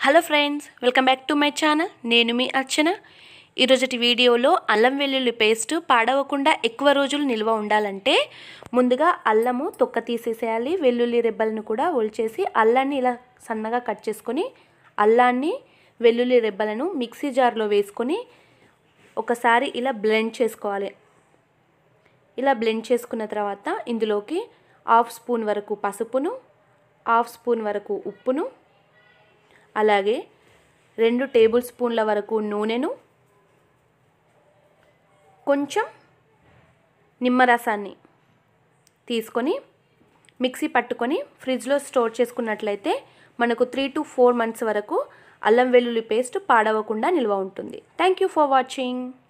hello friends welcome back to my channel నేను మీ అర్చన ఈరోజుటి వీడియోలో అల్లం వెల్లుల్లి పేస్ట్ పాడవకుండా ఎక్కువ రోజులు నిల్వ ఉండాలంటే ముందుగా అల్లము తొక్క తీసేసేయాలి వెల్లుల్లి రెబ్బలను కూడా ఒలిచేసి అల్లాన్ని ఇలా సన్నగా కట్ చేసుకొని అల్లాన్ని వెల్లుల్లి రెబ్బలను మిక్సీ జార్లో వేసుకొని ఒకసారి ఇలా బ్లెండ్ చేసుకోవాలి ఇలా బ్లెండ్ చేసుకున్న తర్వాత ఇందులోకి హాఫ్ స్పూన్ వరకు పసుపును హాఫ్ స్పూన్ వరకు ఉప్పును అలాగే రెండు టేబుల్ స్పూన్ల వరకు నూనెను కొంచెం నిమ్మరసాన్ని తీసుకొని మిక్సీ పట్టుకొని ఫ్రిడ్జ్లో స్టోర్ చేసుకున్నట్లయితే మనకు త్రీ టు ఫోర్ మంత్స్ వరకు అల్లం వెల్లుల్లి పేస్ట్ పాడవకుండా నిల్వ ఉంటుంది థ్యాంక్ యూ ఫర్ వాచింగ్